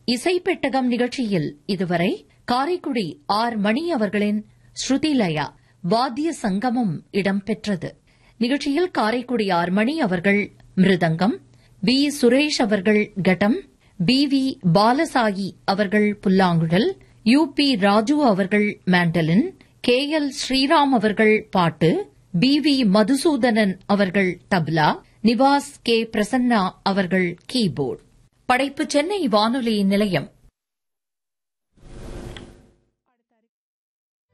இசைப்பெட்டகம் நிகழ்ச்சியில் இதுவரை காரைக்குடி ஆர் மணி அவர்களின் ஸ்ருதிலயா வாத்திய சங்கமம் இடம்பெற்றது நிகழ்ச்சியில் காரைக்குடி ஆர் மணி அவர்கள் மிருதங்கம் வி சுரேஷ் அவர்கள் கடம் பி வி பாலசாயி அவர்கள் புல்லாங்குழல் யு பி ராஜு அவர்கள் மேண்டலின் கே எல் ஸ்ரீராம் அவர்கள் பாட்டு பி வி மதுசூதனன் அவர்கள் தப்லா நிவாஸ் கே பிரசன்னா அவர்கள் கீபோர்டு படைப்பு சென்னை வானொலி நிலையம்